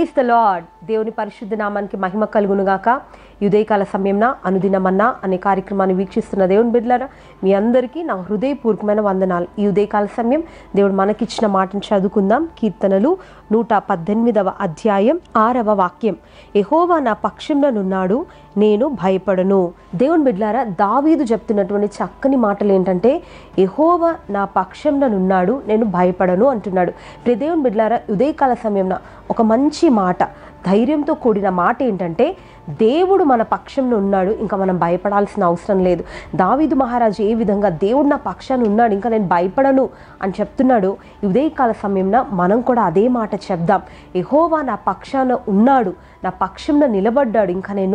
praise the lord దేవుని పరిశుద్ధ నామానికి మహిమ కలుగునుగాక ఈ ఉదయకాల సమయంన అనుదినమన్నా అనే కార్యక్రమాన్ని వీక్షిస్తున్న దేవుని బిడ్డలారా మీ అందరికీ నా హృదయపూర్వకమైన వందనాలు ఈ ఉదయకాల సమయం దేవుడు మనకిచ్చిన మాటను చదువుకుందాం కీర్తనలు నూట పద్దెనిమిదవ అధ్యాయం ఆరవ వాక్యం ఎహోవా నా పక్షంలోనున్నాడు నేను భయపడను దేవుని బిడ్లారా దావీదు చెప్తున్నటువంటి చక్కని మాటలు ఏంటంటే ఎహోవా నా పక్షంలోనున్నాడు నేను భయపడను అంటున్నాడు ప్రియ దేవుని బిడ్లారా ఉదయకాల సమయంలో ఒక మంచి మాట ధైర్యంతో కూడిన మాట ఏంటంటే దేవుడు మన పక్షంలో ఉన్నాడు ఇంకా మనం భయపడాల్సిన అవసరం లేదు దావీదు మహారాజు ఏ విధంగా దేవుడు నా పక్షాన్ని ఉన్నాడు ఇంకా నేను భయపడను అని చెప్తున్నాడు ఈ ఉదయకాల సమయంలో మనం కూడా అదే మాట చెప్దాం ఎహోవా నా పక్షాన ఉన్నాడు నా పక్షంలో నిలబడ్డాడు ఇంకా నేను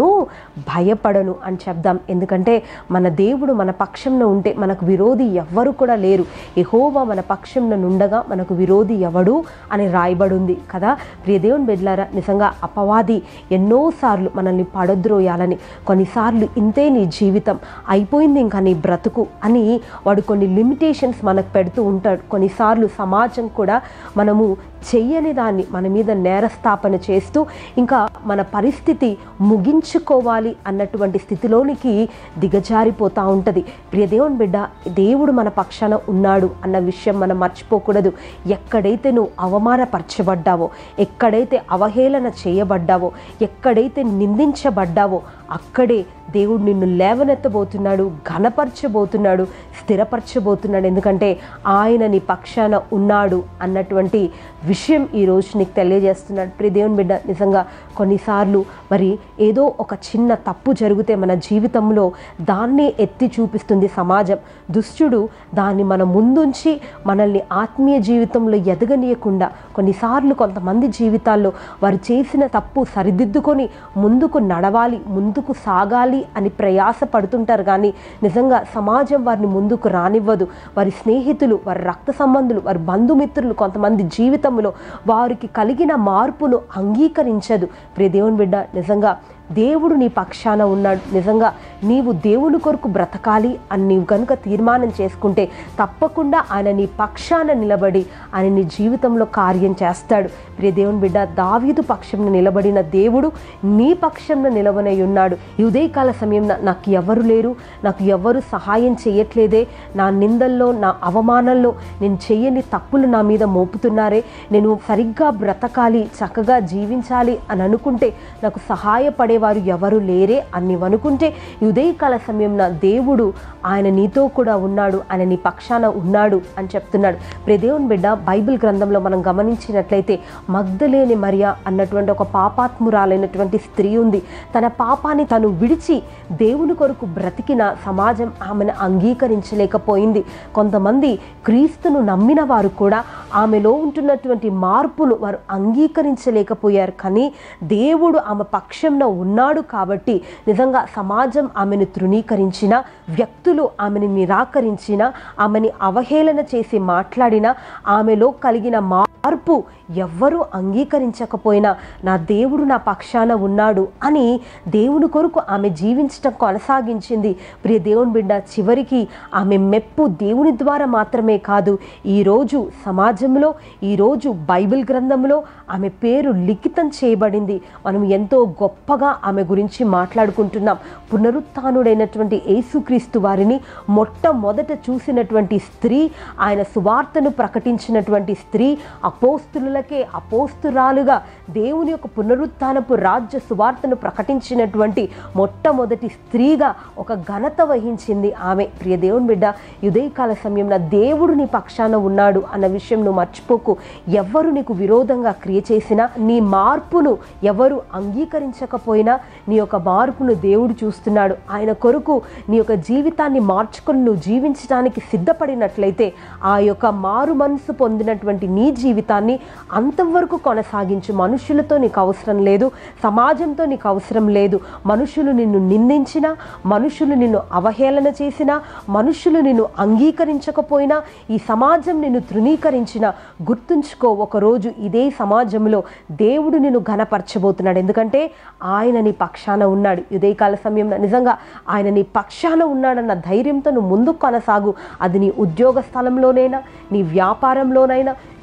భయపడను అని చెప్దాం ఎందుకంటే మన దేవుడు మన పక్షంలో ఉంటే మనకు విరోధి ఎవ్వరు కూడా లేరు ఎహోవా మన పక్షంలో నుండగా మనకు విరోధి ఎవడు అని రాయబడింది కదా ప్రియ దేవుని బిడ్లారా నిజంగా అపవాది ఎన్నోసార్లు మనల్ని పడద్రోయాలని కొన్నిసార్లు ఇంతే నీ జీవితం అయిపోయింది ఇంకా నీ బ్రతుకు అని వాడు కొన్ని లిమిటేషన్స్ మనకు పెడుతూ ఉంటాడు కొన్నిసార్లు సమాజం కూడా మనము చెయ్యని దాన్ని మన మీద నేరస్థాపన చేస్తూ ఇంకా మన పరిస్థితి ముగించుకోవాలి అన్నటువంటి స్థితిలోనికి దిగజారిపోతూ ఉంటుంది ప్రియ దేవుని బిడ్డ దేవుడు మన పక్షాన ఉన్నాడు అన్న విషయం మనం మర్చిపోకూడదు ఎక్కడైతే నువ్వు అవమానపరచబడ్డావో ఎక్కడైతే అవహేళన చేయబడ్డావో ఎక్కడైతే నిందించబడ్డావో అక్కడే దేవుడు నిన్ను లేవనెత్తబోతున్నాడు ఘనపరచబోతున్నాడు స్థిరపరచబోతున్నాడు ఎందుకంటే ఆయన నీ పక్షాన ఉన్నాడు అన్నటువంటి విషయం ఈరోజు నీకు తెలియజేస్తున్నాడు ప్రియ దేవుని బిడ్డ నిజంగా కొన్నిసార్లు మరి ఏదో ఒక చిన్న తప్పు జరిగితే మన జీవితంలో దాన్నే ఎత్తి చూపిస్తుంది సమాజం దుష్టుడు దాన్ని మన ముందుంచి మనల్ని ఆత్మీయ జీవితంలో ఎదగనీయకుండా కొన్నిసార్లు కొంతమంది జీవితాల్లో వారు చేసిన తప్పు సరిదిద్దుకొని ముందుకు నడవాలి ముందుకు సాగాలి అని ప్రయాస పడుతుంటారు కానీ నిజంగా సమాజం వారిని ముందుకు రానివ్వదు వారి స్నేహితులు వారి రక్త సంబంధులు వారి బంధుమిత్రులు కొంతమంది జీవితంలో వారికి కలిగిన మార్పును అంగీకరించదు ప్రియ దేవుని బిడ్డ నిజంగా దేవుడు నీ పక్షాన ఉన్నాడు నిజంగా నీవు దేవుని కొరకు బ్రతకాలి అని నీవు కనుక తీర్మానం చేసుకుంటే తప్పకుండా ఆయన నీ పక్షాన నిలబడి ఆయన నీ జీవితంలో కార్యం చేస్తాడు ప్రియ దేవుని బిడ్డ దావీదు పక్షంలో నిలబడిన దేవుడు నీ పక్షంలో నిలవనై ఉన్నాడు ఈ ఉదయకాల సమయంలో నాకు ఎవరు లేరు నాకు ఎవరు సహాయం చేయట్లేదే నా నిందల్లో నా అవమానంలో నేను చేయని తప్పులు నా మీద మోపుతున్నారే నేను సరిగ్గా బ్రతకాలి చక్కగా జీవించాలి అని అనుకుంటే నాకు సహాయపడే వారు ఎవరు లేరే అని నీవు అనుకుంటే ఈ ఉదయకాల సమయంలో దేవుడు ఆయన నీతో కూడా ఉన్నాడు ఆయన నీ పక్షాన ఉన్నాడు అని చెప్తున్నాడు ప్రియ దేవుని బిడ్డ బైబిల్ గ్రంథంలో మనం గమనించినట్లయితే మగ్ధలేని మరియా అన్నటువంటి ఒక పాపాత్మురాలైనటువంటి స్త్రీ ఉంది తన పాపాన్ని తను విడిచి దేవుని కొరకు బ్రతికిన సమాజం ఆమెను అంగీకరించలేకపోయింది కొంతమంది క్రీస్తును నమ్మిన వారు కూడా ఆమెలో ఉంటున్నటువంటి మార్పును వారు అంగీకరించలేకపోయారు కానీ దేవుడు ఆమె పక్షంలో ఉన్నాడు కాబట్టి నిజంగా సమాజం ఆమెను తృణీకరించిన వ్యక్తులు ఆమెను నిరాకరించిన ఆమెని అవహేళన చేసి మాట్లాడిన ఆమెలో కలిగిన మార్పు ఎవ్వరూ అంగీకరించకపోయినా నా దేవుడు నా పక్షాన ఉన్నాడు అని దేవుని కొరకు ఆమె జీవించటం కొనసాగించింది ప్రియ దేవుని బిడ్డ చివరికి ఆమె మెప్పు దేవుని ద్వారా మాత్రమే కాదు ఈరోజు సమాజంలో ఈరోజు బైబిల్ గ్రంథంలో ఆమె పేరు లిఖితం చేయబడింది మనం ఎంతో గొప్పగా ఆమె గురించి మాట్లాడుకుంటున్నాం పునరుత్నుడైనటువంటి యేసుక్రీస్తు వారిని మొట్టమొదట చూసినటువంటి స్త్రీ ఆయన సువార్తను ప్రకటించినటువంటి స్త్రీ అపోస్తులకే అపోస్తురాలుగా దేవుని యొక్క పునరుత్నపు రాజ్య సువార్తను ప్రకటించినటువంటి మొట్టమొదటి స్త్రీగా ఒక ఘనత వహించింది ఆమె ప్రియ దేవుని బిడ్డ ఉదయకాల సమయంలో దేవుడు నీ పక్షాన ఉన్నాడు అన్న విషయం నువ్వు మర్చిపోకు ఎవరు నీకు విరోధంగా క్రియ చేసినా నీ మార్పును ఎవరు అంగీకరించకపోయినా నీ యొక్క మార్పును దేవుడు చూస్తున్నాడు ఆయన కొరకు నీ యొక్క జీవితాన్ని మార్చుకొని నువ్వు జీవించడానికి సిద్ధపడినట్లయితే ఆ యొక్క మారు మనసు పొందినటువంటి నీ జీవితాన్ని అంతవరకు కొనసాగించు మనుషులతో నీకు అవసరం లేదు సమాజంతో నీకు అవసరం లేదు మనుషులు నిన్ను నిందించినా మనుషులు నిన్ను అవహేళన చేసినా మనుషులు నిన్ను అంగీకరించకపోయినా ఈ సమాజం నిన్ను తృణీకరించినా గుర్తుంచుకో ఒకరోజు ఇదే సమాజంలో దేవుడు నిన్ను ఘనపరచబోతున్నాడు ఎందుకంటే ఆయన నీ పక్షాన ఉన్నాడు ఉదయకాల సమయంలో నిజంగా ఆయన నీ పక్షాన ఉన్నాడన్న ధైర్యంతో నువ్వు ముందుకు కొనసాగు అది నీ ఉద్యోగ స్థలంలోనైనా నీ వ్యాపారంలోనైనా నీ కుటుంబ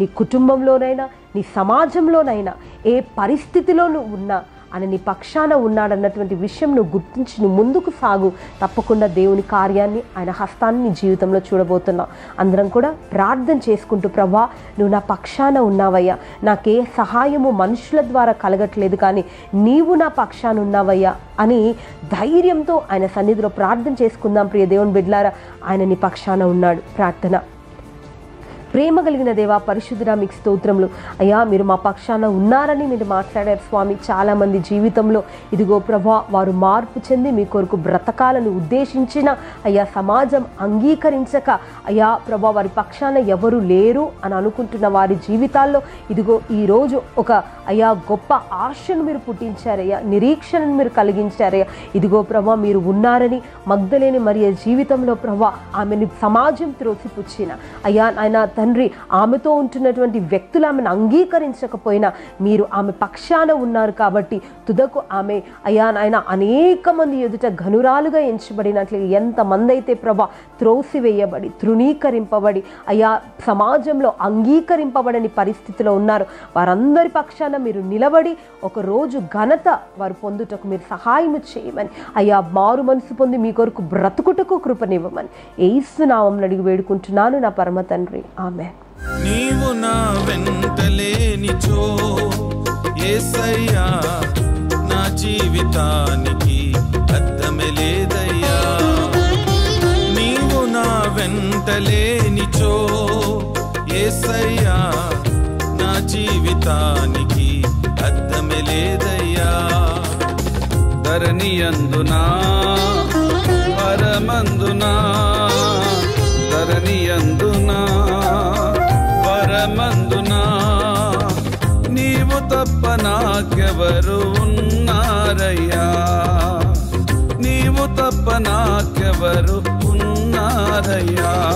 కుటుంబంలోనైనా నీ సమాజంలోనైనా ఏ పరిస్థితిలో నువ్వు ఉన్నా ఆయన నీ పక్షాన ఉన్నాడన్నటువంటి విషయం నువ్వు గుర్తించి నువ్వు ముందుకు సాగు తప్పకుండా దేవుని కార్యాన్ని ఆయన హస్తాన్ని నీ జీవితంలో చూడబోతున్నావు అందరం కూడా ప్రార్థన చేసుకుంటూ ప్రభా నువ్వు నా పక్షాన ఉన్నావయ్యా నాకే సహాయము మనుషుల ద్వారా కలగట్లేదు కానీ నీవు నా పక్షాన ఉన్నావయ్యా అని ధైర్యంతో ఆయన సన్నిధిలో ప్రార్థన చేసుకుందాం ప్రియ దేవుని బిడ్లారా ఆయన నీ పక్షాన ఉన్నాడు ప్రార్థన ప్రేమ కలిగిన దేవా పరిశుద్ధుడా మీకు స్తోత్రములు అయ్యా మీరు మా పక్షాన ఉన్నారని మీరు మాట్లాడారు స్వామి చాలామంది జీవితంలో ఇదిగో ప్రభా వారు మార్పు చెంది మీ కొరకు బ్రతకాలను ఉద్దేశించిన అయ్యా సమాజం అంగీకరించక అయ్యా ప్రభా వారి పక్షాన ఎవరు లేరు అని అనుకుంటున్న వారి జీవితాల్లో ఇదిగో ఈరోజు ఒక అయ్యా గొప్ప ఆశను మీరు పుట్టించారయ్యా నిరీక్షణను మీరు కలిగించారయ్యా ఇదిగో ప్రభా మీరు ఉన్నారని మగ్ధలేని మరి జీవితంలో ప్రభా ఆమెని సమాజం త్రోసిపుచ్చిన అయ్యా ఆయన తండ్రి ఆమెతో ఉంటున్నటువంటి వ్యక్తులు ఆమెను అంగీకరించకపోయినా మీరు ఆమె పక్షాన ఉన్నారు కాబట్టి తుదకు ఆమె అయ్యా నాయన అనేక మంది ఎదుట ఘనురాలుగా ఎంచబడినట్లు ఎంతమంది అయితే ప్రభా త్రోసివేయబడి తృణీకరింపబడి అయ్యా సమాజంలో అంగీకరింపబడని పరిస్థితిలో ఉన్నారు వారందరి పక్షాన మీరు నిలబడి ఒక రోజు ఘనత వారు పొందుటకు మీరు సహాయం చేయమని అయ్యా మారు మనసు పొంది మీ కొరకు బ్రతుకుటకు కృపనివ్వమని ఏసునామం అడిగి వేడుకుంటున్నాను నా పరమ తండ్రి ఆమె నీవు నా వెంటలేనిచో ఏసయ్యా నా జీవితానికి అర్థమే లేదయ్యా నీవు నా వెంటలేనిచో ఏసయ్యా నా జీవితానికి అర్థమే లేదయ్యా ధరణియందునా పరమందునా ధరణియందునా పరమందునా నీవు తప్ప నాకెవరు ఉన్నారయ్యా నీవు తప్ప నాకెవరు ఉన్నారయ్యా